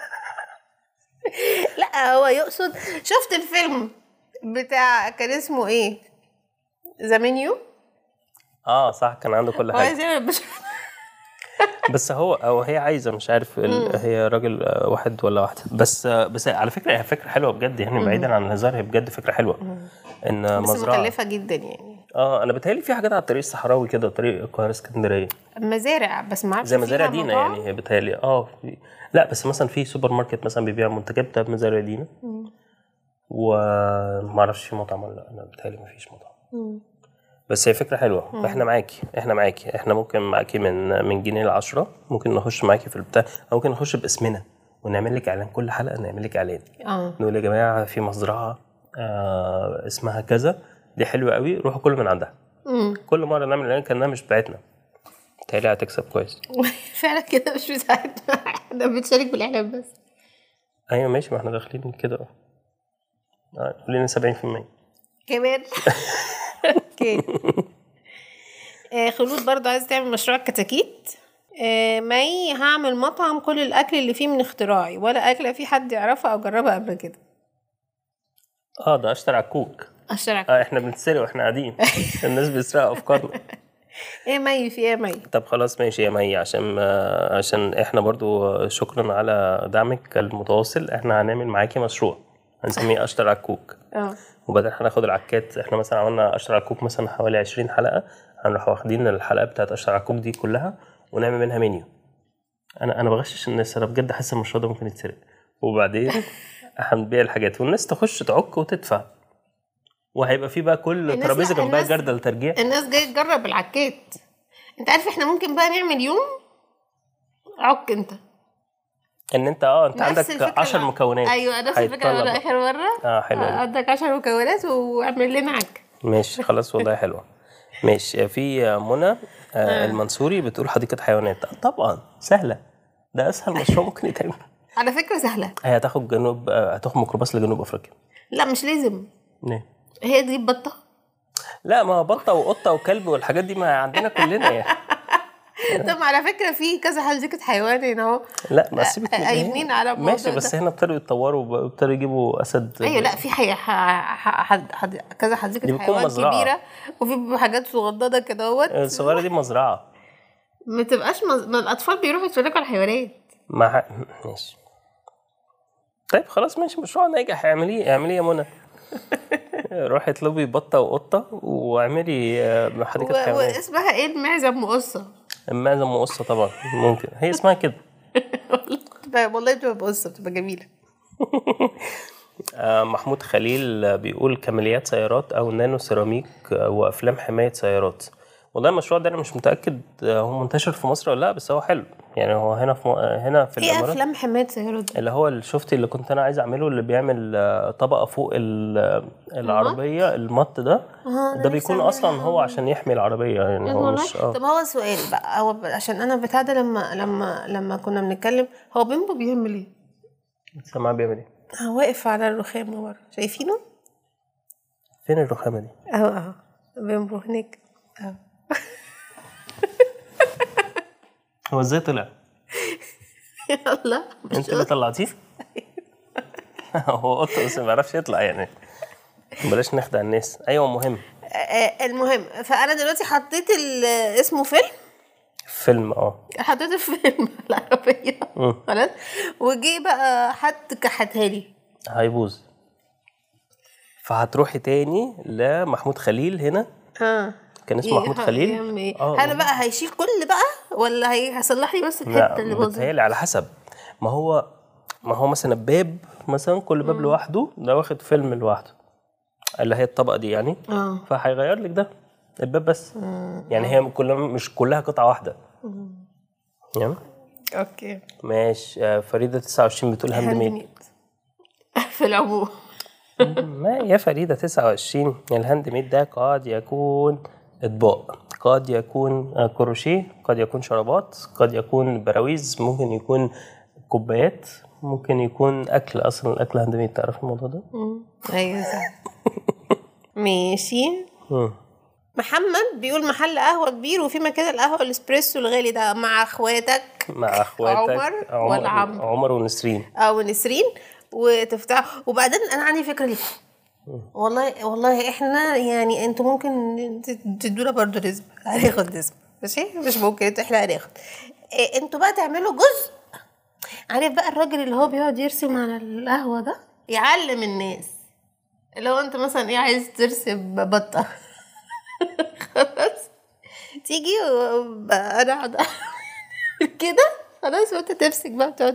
لا هو يقصد شفت الفيلم بتاع كان اسمه ايه ذا منيو اه صح كان عنده كل هو حاجه عايز يعمل بش- بس هو او هي عايزه مش عارف ال... هي راجل آه، واحد ولا واحده بس آه، بس على فكره هي فكره حلوه بجد يعني بعيدا عن الهزار هي بجد فكره حلوه ان بس مزرعه مكلفه جدا يعني اه انا بتهيألي في حاجات على الطريق الصحراوي كده طريق القاهره اسكندريه مزارع بس ما اعرفش زي مزارع فيها دينا مطاعم؟ يعني هي بتهيألي اه في... لا بس مثلا في سوبر ماركت مثلا بيبيع منتجات بتاعت مزارع دينا وما اعرفش في مطعم ولا لا انا بتهيألي ما فيش مطعم بس هي فكره حلوه احنا معاكي احنا معاكي احنا ممكن معاكي من من جنيه ل 10 ممكن نخش معاكي في البتاع او ممكن نخش باسمنا ونعمل لك اعلان كل حلقه نعمل لك اعلان اه نقول يا جماعه في مزرعه آه اسمها كذا دي حلوه قوي روحوا كلوا من عندها امم كل مره نعمل اعلان كانها مش بتاعتنا بتهيألي هتكسب كويس فعلا كده مش بتاعتنا احنا بنشارك بالاعلان بس ايوه ماشي ما احنا داخلين كده اه آه، لنا 70% كمان اوكي آه، خلود برضه عايز تعمل مشروع كتاكيت آه، مي هعمل مطعم كل الاكل اللي فيه من اختراعي ولا اكله في حد يعرفها او جربها قبل كده اه ده اشتر على الكوك اشترك اه احنا بنتسرق واحنا قاعدين الناس بيسرقوا افكارنا ايه مي في ايه مي طب خلاص ماشي يا مي عشان آه، عشان احنا برضو شكرا على دعمك المتواصل احنا هنعمل معاكي مشروع هنسميه اشتر على الكوك اه وبعدين هناخد العكات احنا مثلا عملنا اشتر على الكوك مثلا حوالي 20 حلقه هنروح واخدين الحلقه بتاعت اشتر على الكوك دي كلها ونعمل منها منيو انا انا بغشش الناس انا بجد حاسس المشروع ده ممكن يتسرق وبعدين هنبيع الحاجات والناس تخش تعك وتدفع وهيبقى في بقى كل الناس- ترابيزه لا، جنبها الناس- جردل ترجيع الناس جايه تجرب العكات انت عارف احنا ممكن بقى نعمل يوم عك انت ان انت اه انت نفس عندك الفكرة 10 بقى. مكونات ايوه نفس الفكره هيتطلب. ولا اخر مره اه حلو آه، أوي. عندك 10 مكونات واعمل لنا عك ماشي خلاص والله حلوه ماشي في منى آه المنصوري بتقول حديقه حيوانات طبعا سهله ده اسهل مشروع ممكن يتعمل على فكره سهله هي هتاخد جنوب آه، هتاخد ميكروباص لجنوب افريقيا لا مش لازم ليه؟ هي تجيب بطه لا ما هو بطه وقطه وكلب والحاجات دي ما عندنا كلنا يعني طب على فكره في كذا حديقه حيوان هنا اهو لا ما سيبك من قايمين على الموضوع ماشي بس ده. هنا ابتدوا يتطوروا وب- ابتدوا يجيبوا اسد ايوه لا في حي... ح... ح... حد... حد... كذا حديقه دي بتكون حيوان مزرعة. كبيره وفي حاجات صغننه كده اهوت الصغيره دي مزرعه ما تبقاش مز... ما الاطفال بيروحوا يتفرجوا على الحيوانات مع ماشي طيب خلاص ماشي مشروع ناجح اعمليه اعمليه يا منى روحي اطلبي بطه وقطه واعملي آه، حديقه و... حيوانات واسمها ايه المعزه ام قصه المعزه ام قصه طبعا ممكن هي اسمها كده بتبقى- والله بتبقى قصه بتبقى جميله آه، محمود خليل آه، بيقول كماليات سيارات او نانو سيراميك آه، وافلام حمايه سيارات والله المشروع ده انا مش متاكد آه، هو منتشر في مصر ولا لا بس هو حلو يعني هو هنا في م- آه، هنا في ايه الامارات افلام حمايه سيارات دي؟ اللي هو اللي شفتي اللي كنت انا عايز اعمله اللي بيعمل آه، طبقه فوق ال- آه، العربيه المط ده آه، أنا ده نفسي بيكون أعملها. اصلا هو عشان يحمي العربيه يعني هو والله مش اه طب هو سؤال بقى هو ب- عشان انا بتاع ده لما لما لما كنا بنتكلم هو بيمبو بيعمل ايه؟ سامع بيعمل ايه هو واقف على الرخام ورا شايفينه؟ فين الرخامه دي اهو اهو بيمبو هناك اهو هو ازاي طلع يلا مش انت اللي طلعتيه هو قط بس ما بيعرفش يطلع يعني بلاش نخدع الناس ايوه مهم آه، المهم فانا دلوقتي حطيت ال- اسمه فيلم فيلم اه حطيت الفيلم على العربيه خلاص وجي بقى حد كحتها لي هيبوظ فهتروحي تاني لمحمود خليل هنا اه كان اسمه محمود خليل يعمل ايه؟ اه هل بقى هيشيل كل بقى ولا هي- هيصلح لي بس لا الحته اللي باظت بتهيألي على حسب ما هو ما هو مثلا باب مثلا كل باب لوحده ده واخد فيلم لوحده اللي هي الطبقه دي يعني اه فهيغير لك ده الباب بس يعني هي كلها مش كلها قطعه واحده يعني اوكي ماشي آه، فريده 29 بتقول هاند ميد ميد في العموم ما يا فريدة 29 الهاند ميد ده قد يكون اطباق قد يكون آه، كروشيه قد يكون شرابات قد يكون براويز ممكن يكون كوبايات ممكن يكون اكل اصلا الاكل هاند ميد تعرف الموضوع ده ايوه صح ماشي مم. محمد بيقول محل قهوه كبير وفي مكان القهوه الاسبريسو الغالي ده مع اخواتك مع اخواتك عمر ولا عمرو؟ عمر ونسرين او نسرين وتفتح وبعدين انا عندي فكره ليكم والله والله احنا يعني انتوا ممكن تدونا برضو رزق هناخد رزق ماشي مش ممكن انتوا احنا هناخد إيه انتوا بقى تعملوا جزء عارف بقى الراجل اللي هو بيقعد يرسم على القهوه ده يعلم الناس لو انت مثلا ايه عايز ترسم بطه خلاص تيجي و- انا اقعد كده خلاص وانت تمسك بقى بتقعد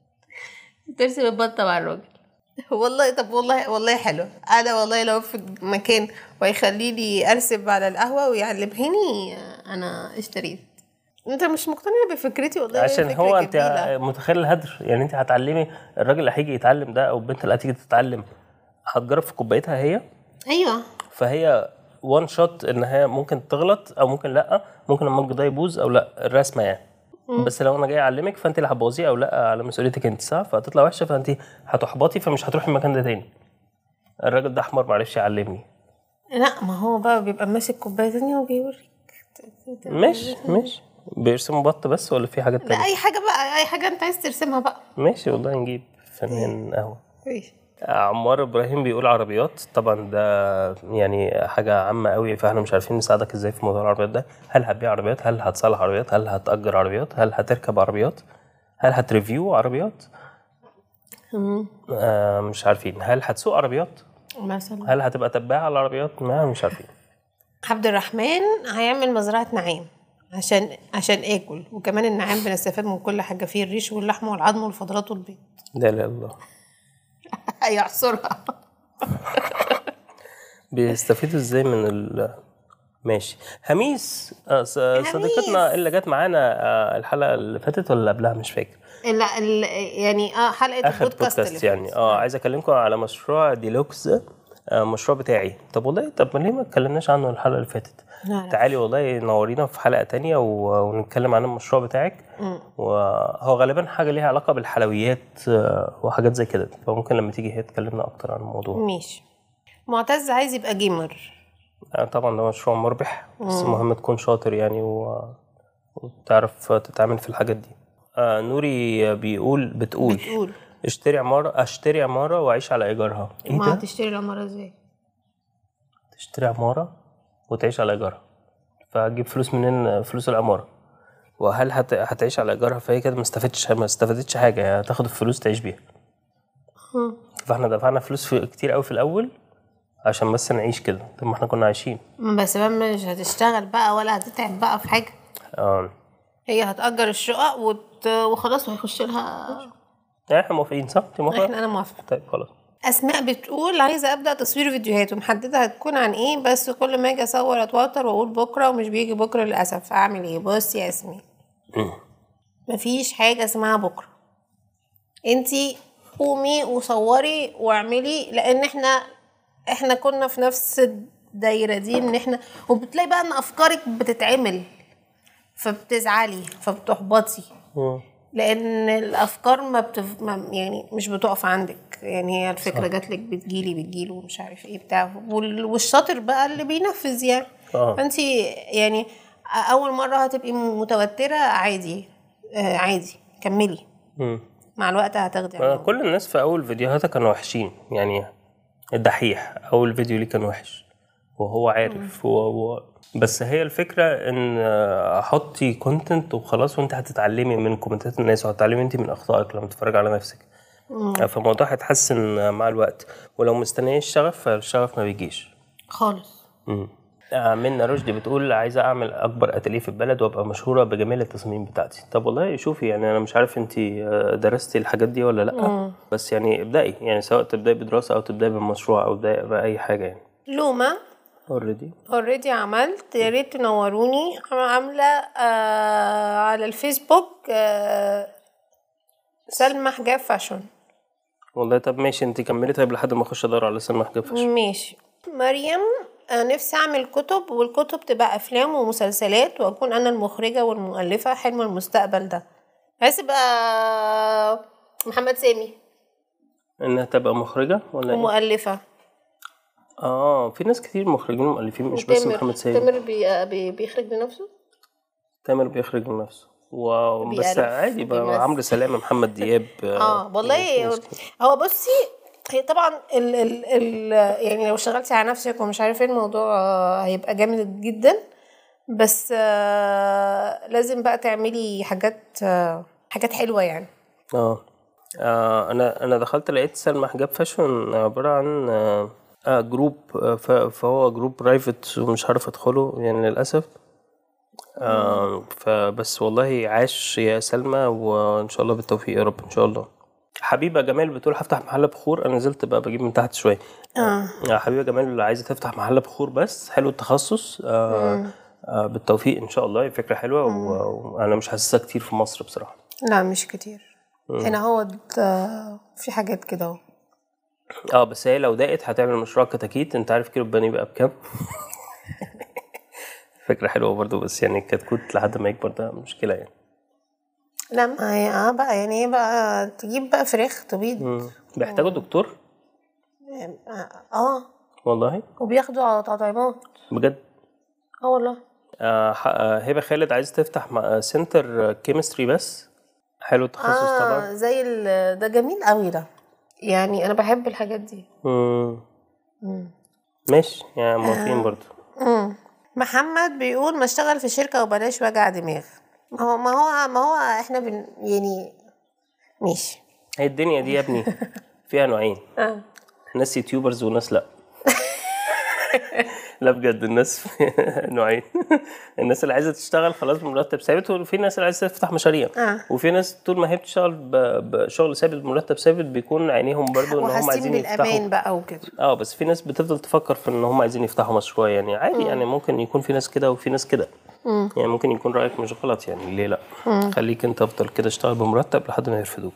ترسم البطه مع الراجل والله طب والله والله حلو انا والله لو في مكان ويخليني ارسم على القهوه ويعلمهني انا اشتريت انت مش مقتنع بفكرتي والله عشان فكرة هو انت جميلة. متخيل الهدر يعني انت هتعلمي الراجل اللي هيجي يتعلم ده او البنت اللي هتيجي تتعلم هتجرب في كوبايتها هي ايوه فهي وان شوت ان هي ممكن تغلط او ممكن لا ممكن المج ده يبوظ او لا الرسمه يعني بس لو انا جاي اعلمك فانت اللي هتبوظيه او لا على مسؤوليتك انت صح فهتطلع وحشه فانت هتحبطي فمش هتروحي المكان ده تاني الراجل ده حمار معرفش يعلمني لا ما هو بقى بيبقى ماسك كوبايه تانية وبيوريك ماشي ماشي بيرسموا بط بس ولا في حاجات لا تانية اي حاجه بقى اي حاجه انت عايز ترسمها بقى ماشي والله نجيب فنان قهوه ماشي عمار ابراهيم بيقول عربيات طبعا ده يعني حاجه عامه قوي فاحنا مش عارفين نساعدك ازاي في موضوع العربيات ده هل هتبيع عربيات هل هتصلح عربيات هل هتأجر عربيات هل هتركب عربيات هل هتريفيو عربيات آه مش عارفين هل هتسوق عربيات مثلا هل هتبقى تباع على العربيات ما مش عارفين عبد الرحمن هيعمل مزرعه نعام عشان عشان اكل وكمان النعام بنستفاد من كل حاجه فيه الريش واللحم والعظم والفضلات والبيض لا لا الله هيعصرها بيستفيدوا ازاي من ال ماشي هميس آه، ص- صديقتنا اللي جت معانا آه، الحلقه اللي فاتت ولا اللي قبلها مش فاكر لا ال- يعني اه حلقه اخر البودكاست اللي بودكاست يعني اه عايز اكلمكم على مشروع ديلوكس آه، مشروع بتاعي طب والله طب ما ليه ما اتكلمناش عنه الحلقه اللي فاتت لا، لا. تعالي والله نورينا في حلقه تانية و- ونتكلم عن المشروع بتاعك وهو غالبا حاجه ليها علاقه بالحلويات آه، وحاجات زي كده فممكن لما تيجي هي تكلمنا اكتر عن الموضوع ماشي معتز عايز يبقى جيمر آه، طبعا ده مشروع مربح بس المهم تكون شاطر يعني و... وتعرف تتعامل في الحاجات دي آه نوري بيقول بتقول بتقول اشتري عمارة اشتري عمارة واعيش على ايجارها ايه ما ده؟ هتشتري العماره ازاي تشتري عمارة وتعيش على ايجارها فهتجيب فلوس منين فلوس العمارة وهل هت... هتعيش على ايجارها فهي كده ما استفدتش ما استفادتش حاجة يعني هتاخد الفلوس تعيش بيها مم. فاحنا دفعنا فلوس في كتير قوي في الاول عشان بس نعيش كده طب ما احنا كنا عايشين بس بقى مش هتشتغل بقى ولا هتتعب بقى في حاجه اه هي هتأجر الشقق وت... وخلاص وهيخش لها يعني احنا موافقين صح؟ انت موافقة؟ احنا انا موافقه طيب خلاص اسماء بتقول عايزه ابدا تصوير فيديوهات ومحدده هتكون عن ايه بس كل ما اجي اصور اتوتر واقول بكره ومش بيجي بكره للاسف اعمل ايه بصي يا اسماء مم. مفيش حاجه اسمها بكره انتي قومي وصوري واعملي لان احنا احنا كنا في نفس الدايره دي ان احنا وبتلاقي بقى ان افكارك بتتعمل فبتزعلي فبتحبطي مم. لان الافكار ما, بتف... ما يعني مش بتقف عندك يعني هي الفكره جات لك بتجيلي بتجيله ومش عارف ايه بتاع وال... والشاطر بقى اللي بينفذ يعني اه. فانت يعني اول مره هتبقي متوتره عادي آه عادي كملي مم. مع الوقت هتاخدي آه، على كل الناس في اول فيديوهاتها كانوا وحشين يعني الدحيح اول فيديو ليه كان وحش وهو عارف و... و... بس هي الفكره ان آه، حطي كونتنت وخلاص وانت هتتعلمي من كومنتات الناس وهتتعلمي انت من اخطائك لما تتفرج على نفسك آه، فالموضوع هيتحسن آه، مع الوقت ولو مستنيه الشغف فالشغف ما بيجيش خالص مم. آه، منى رشدي بتقول عايزه اعمل اكبر اتelier في البلد وابقى مشهوره بجميع التصاميم بتاعتي طب والله شوفي يعني انا مش عارف انت درستي الحاجات دي ولا لا بس يعني ابدأي يعني سواء تبدأي بدراسه او تبدأي بمشروع او تبدأي باي حاجه يعني لوما اوريدي اوريدي عملت يا ريت تنوروني انا عامله آه على الفيسبوك آه سلمى حجاب فاشون والله طب ماشي انت كملي طيب لحد ما اخش ادور على سلمى حجاب فاشن ماشي مريم آه، نفسي اعمل كتب والكتب تبقى افلام ومسلسلات واكون انا المخرجه والمؤلفه حلم المستقبل ده عايز تبقى محمد سامي انها تبقى مخرجه ولا ايه؟ ومؤلفه اه في ناس كتير مخرجين ومؤلفين مش بس وتامر- محمد سامي تامر بي بي بيخرج بنفسه تامر بيخرج من نفسه و... بس بيألف، عادي بقى بيمثل. عمرو سلامه محمد دياب اه والله هو بصي هي طبعا ال ال ال يعني لو اشتغلتي على نفسك ومش عارفه ايه الموضوع آه، هيبقى جامد جدا بس آه لازم بقى تعملي حاجات آه حاجات حلوه يعني اه آه، انا انا دخلت لقيت سلمى حجاب فاشن عباره عن آه آه جروب آه ف- فهو جروب برايفت ومش عارف ادخله يعني للاسف آه فبس والله عاش يا سلمى وان شاء الله بالتوفيق يا رب ان شاء الله حبيبه جمال بتقول هفتح محل بخور انا نزلت بقى بجيب من تحت شويه اه آه، حبيبه جمال اللي عايزه تفتح محل بخور بس حلو التخصص آه آه بالتوفيق ان شاء الله هي فكره حلوه و- وانا مش حاسسها كتير في مصر بصراحه لا مش كتير هنا هو آه، في حاجات كده اهو اه بس هي لو ضاقت هتعمل مشروع كتاكيت انت عارف كيلو البانيه بقى بكام فكرة حلوة برضو بس يعني الكتكوت لحد ما يكبر ده مشكلة يعني لا ما هي اه بقى يعني هي بقى تجيب بقى فراخ تبيض مم. بيحتاجوا دكتور اه والله وبياخدوا على تطعيمات بجد اه والله آه ح- آه، هبة خالد عايز تفتح م- آه، سنتر كيمستري بس حلو التخصص طبعا اه زي ال- ده جميل قوي ده يعني انا بحب الحاجات دي مم. مم. ماشي يعني موافقين برضو مم. محمد بيقول ما اشتغل في شركة وبلاش وجع دماغ ما هو ما هو ما هو احنا بن يعني ماشي هي الدنيا دي يا ابني فيها نوعين اه ناس يوتيوبرز وناس لا لا بجد الناس نوعين الناس اللي عايزه تشتغل خلاص بمرتب ثابت وفي ناس اللي عايزه تفتح مشاريع آه. وفي ناس طول ما هي بتشتغل ب- بشغل ثابت بمرتب ثابت بيكون عينيهم برضو ان هم وحاسين عايزين يفتحوا بالامان بقى وكده اه بس في ناس بتفضل تفكر في ان هم عايزين يفتحوا مشروع يعني عادي يعني ممكن يكون في ناس كده وفي ناس كده يعني ممكن يكون رايك مش غلط يعني ليه لا خليك انت افضل كده اشتغل بمرتب لحد ما يرفدوك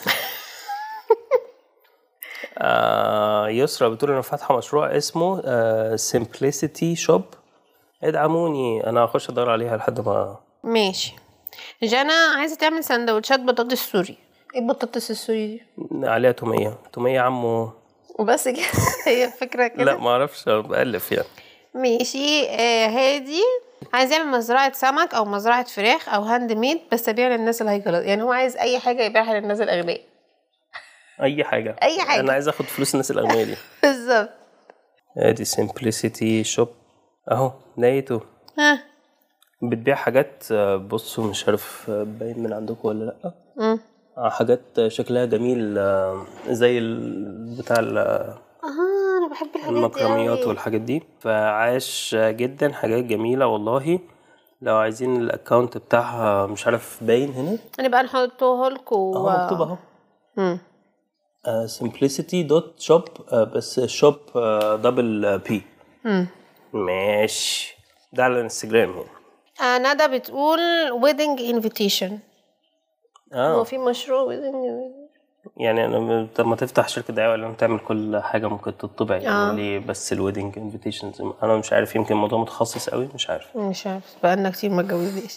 آه يسرا بتقول انا فاتحه مشروع اسمه آه simplicity شوب ادعموني انا هخش ادور عليها لحد ما ماشي جانا عايزه تعمل سندوتشات بطاطس سوري ايه البطاطس السوري دي عليها توميه توميه عمو وبس كده هي فكره كده لا ما اعرفش بألف يعني ماشي آه هادي عايز يعمل مزرعة سمك أو مزرعة فراخ أو هاند ميد بس أبيع للناس الهاي كلاس يعني هو عايز أي حاجة يبيعها للناس الأغنياء اي حاجه أي حاجة. انا عايز اخد فلوس الناس الاغنياء دي بالظبط ادي simplicity شوب اهو لقيته ها بتبيع حاجات آه، بصوا مش عارف آه، باين من عندكم ولا لا مم. آه، حاجات شكلها جميل آه، زي ال- بتاع ال- اه أنا بحب الحاجات دي المكرميات أوي. والحاجات دي فعاش جدا حاجات جميلة والله لو عايزين الاكونت بتاعها مش عارف باين هنا هنبقى نحطه لكم اهو مكتوب اهو مم. simplicity دوت شوب بس شوب دبل بي مم. ماشي ده على الانستجرام يعني آه ندى بتقول ويدنج انفيتيشن هو اه في مشروع ويدنج يعني انا طب ما تفتح شركه دعايه ولا تعمل كل حاجه ممكن تطبع يعني آه. ليه بس الويدنج انفيتيشنز انا مش عارف يمكن الموضوع متخصص قوي مش عارف مش عارف بقالنا كتير ما اتجوزناش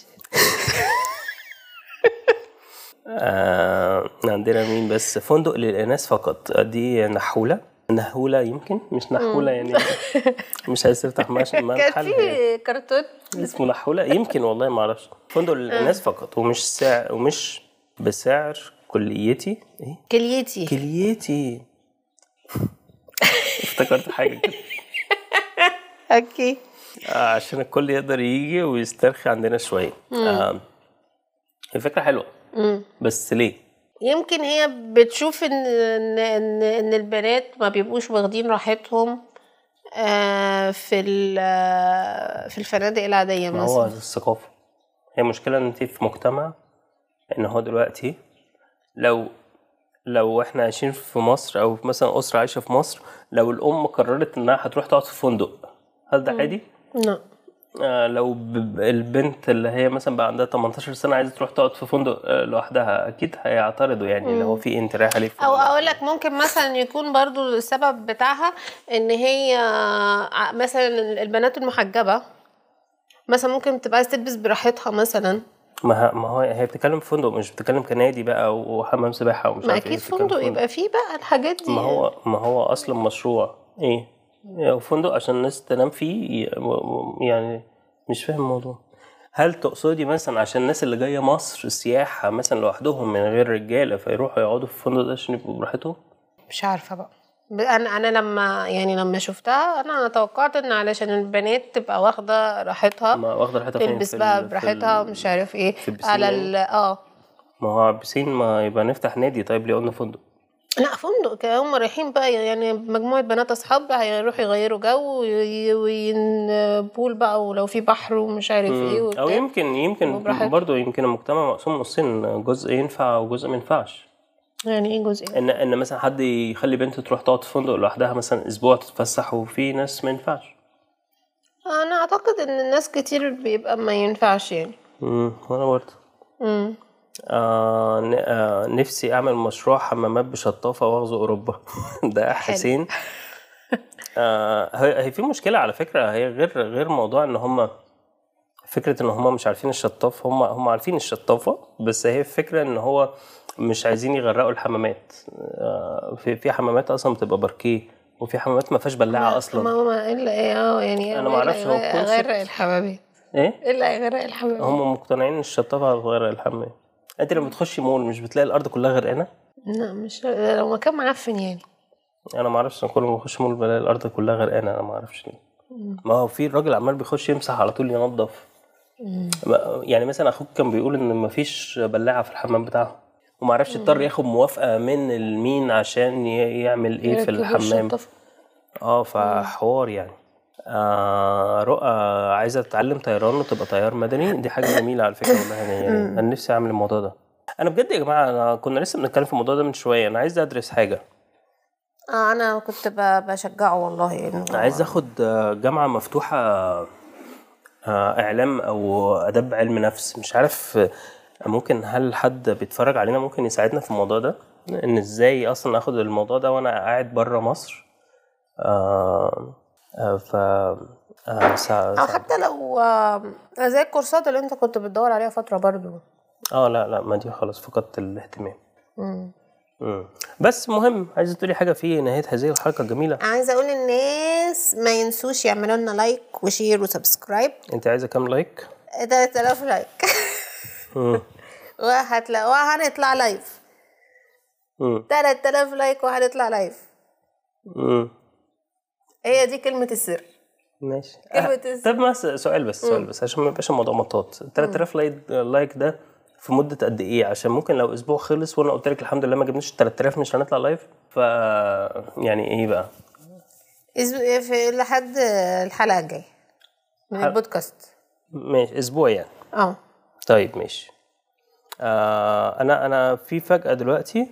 آه عندنا مين بس فندق للاناث فقط دي نحوله نهوله يمكن مش نحوله يعني مش عايز تفتح مش كان محل في كرتون اسمه نحوله يمكن والله ما اعرفش فندق للاناث فقط ومش سعر ومش بسعر كليتي ايه كليتي كليتي افتكرت حاجه كده اوكي آه، عشان الكل يقدر يجي ويسترخي عندنا شويه آه، الفكره حلوه مم. بس ليه يمكن هي بتشوف ان ان ان, إن البنات ما بيبقوش واخدين راحتهم آه، في ال- في الفنادق العاديه ما هو مثلا الثقافه هي مشكله ان انت في مجتمع ان هو دلوقتي لو لو احنا عايشين في مصر او مثلا اسره عايشه في مصر لو الام قررت انها هتروح تقعد في فندق هل ده عادي؟ لا آه لو ب- البنت اللي هي مثلا بقى عندها 18 سنه عايزه تروح تقعد في فندق آه، لوحدها اكيد هيعترضوا يعني اللي هو في إيه انت رايحه ليه في او فندق؟ اقول لك ممكن مثلا يكون برضو السبب بتاعها ان هي ع- مثلا البنات المحجبه مثلا ممكن تبقى عايز تلبس براحتها مثلا ما ه- ما هو هي بتتكلم في فندق مش بتتكلم كنادي بقى وحمام سباحه ومش ما عارف ايه اكيد بتتكلم فندق يبقى فيه بقى الحاجات دي ما هو ما هو اصلا مشروع ايه يعني فندق عشان الناس تنام فيه ي- يعني مش فاهم الموضوع هل تقصدي مثلا عشان الناس اللي جايه مصر سياحه مثلا لوحدهم من غير رجاله فيروحوا يقعدوا في الفندق ده عشان يبقوا براحتهم مش عارفه بقى ب- انا انا لما يعني لما شفتها انا توقعت ان علشان البنات تبقى واخده راحتها ما واخده راحتها فين تلبس في بقى ال- في براحتها ال- مش عارف ايه في البسين على يعني؟ ال اه ما هو على البسين ما يبقى نفتح نادي طيب ليه قلنا فندق لا فندق كده هم رايحين بقى يعني مجموعة بنات أصحاب هيروحوا يغيروا جو وين بول بقى ولو في بحر ومش عارف ايه او وبتاع. يمكن يمكن وبراحتها. برضه يمكن المجتمع مقسوم نصين جزء ينفع وجزء ما ينفعش يعني ايه جزء ان ان مثلا حد يخلي بنته تروح تقعد في فندق لوحدها مثلا اسبوع تتفسح وفي ناس ما ينفعش انا اعتقد ان الناس كتير بيبقى ما ينفعش يعني امم وانا برضه امم آه ن- آه نفسي اعمل مشروع حمامات بشطافه واغزو اوروبا ده حسين آه هي هي في مشكله على فكره هي غير غير موضوع ان هم فكره ان هم مش عارفين الشطاف هم هم عارفين الشطافه بس هي الفكره ان هو مش عايزين يغرقوا الحمامات آه في في حمامات اصلا بتبقى باركيه وفي حمامات ما فيهاش بلاعه ما اصلا هو ما الا ايه اه يعني أنا ما أعرفش هو concept. غير الحمامات ايه ايه اللي هيغرق الحمامات هم مقتنعين ان الشطافه هتغير الحمام انت لما بتخشي مول مش بتلاقي الارض كلها غرقانه لا مش لو مكان معفن يعني انا ما اعرفش انا كل ما بخش مول بلاقي الارض كلها غرقانه انا ما اعرفش ليه ما هو في الراجل عمال بيخش يمسح على طول ينظف ما- يعني مثلا اخوك كان بيقول ان ما فيش بلاعه في الحمام بتاعه وما عرفش اضطر ياخد موافقه من المين عشان ي- يعمل ايه في يركبوا الحمام الشطافة. اه فحوار يعني آه رؤى عايزه تتعلم طيران وتبقى طيار مدني دي حاجه جميله على فكره والله يعني, يعني انا نفسي اعمل الموضوع ده انا بجد يا جماعه انا كنا لسه بنتكلم في الموضوع ده من شويه انا عايز ادرس حاجه اه انا كنت ب- بشجعه والله انه عايز اخد آه، جامعه مفتوحه آه، اعلام او اداب علم نفس مش عارف آه، ممكن هل حد بيتفرج علينا ممكن يساعدنا في الموضوع ده ان ازاي اصلا اخد الموضوع ده وانا قاعد بره مصر آه آه ف آه سا... او سا... حتى لو آه، زي الكورسات اللي انت كنت بتدور عليها فتره برضو اه لا لا ما دي خلاص فقدت الاهتمام مم. مم. بس مهم عايزه تقولي حاجه في نهايه هذه الحلقه الجميله عايزه اقول للناس ما ينسوش يعملوا لنا لايك وشير وسبسكرايب انت عايزه كام لايك 3000 لايك مم. وهتلاقوها هنطلع لايف مم. 3000 لايك وهنطلع لايف مم. هي دي كلمه السر ماشي كلمة آه، السر. طب بس سؤال بس سؤال بس عشان ما يبقاش الموضوع مطاط 3000 لايك لايك ده في مدة قد ايه عشان ممكن لو اسبوع خلص وانا قلت لك الحمد لله ما جبناش 3000 مش هنطلع لايف ف يعني ايه بقى إز- في لحد الحلقه الجايه من حلقة. البودكاست ماشي اسبوع يعني اه طيب ماشي آه انا انا في فجأة دلوقتي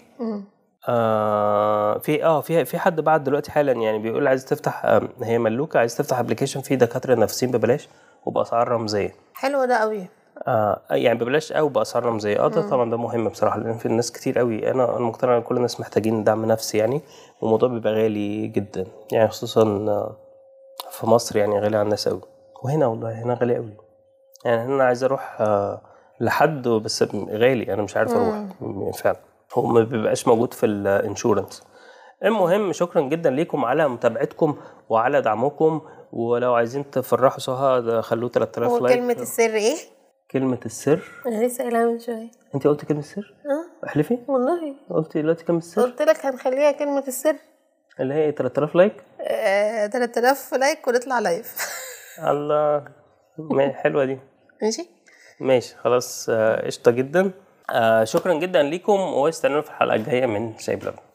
آه في اه في في حد بعت دلوقتي حالا يعني بيقول عايز تفتح آه هي ملوكة عايز تفتح ابلكيشن فيه دكاترة نفسيين ببلاش وبأسعار رمزية حلو ده قوي آه يعني ببلاش او باسعار رمزيه اه ده طبعا ده مهم بصراحه لان في ناس كتير قوي انا انا مقتنع ان كل الناس محتاجين دعم نفسي يعني والموضوع بيبقى غالي جدا يعني خصوصا آه، في مصر يعني غالي على الناس قوي وهنا والله هنا غالي قوي يعني هنا عايز اروح آه لحد بس غالي انا مش عارف اروح م- فعلا هو ما بيبقاش موجود في الانشورنس المهم شكرا جدا ليكم على متابعتكم وعلى دعمكم ولو عايزين تفرحوا سهى ده خلوه 3000 لايك وكلمه السر ايه كلمة السر انا لسه قايلها من شويه انت قلت كلمة السر؟ اه احلفي والله قلت دلوقتي كلمة السر قلت لك هنخليها كلمه السر اللي هي 3000 لايك آه 3000 لايك ونطلع لايف الله ما- حلوة دي ماشي ماشي خلاص آه، قشطة جدا آه، شكرا جدا ليكم واستنونا في الحلقة الجاية من شاي بلبن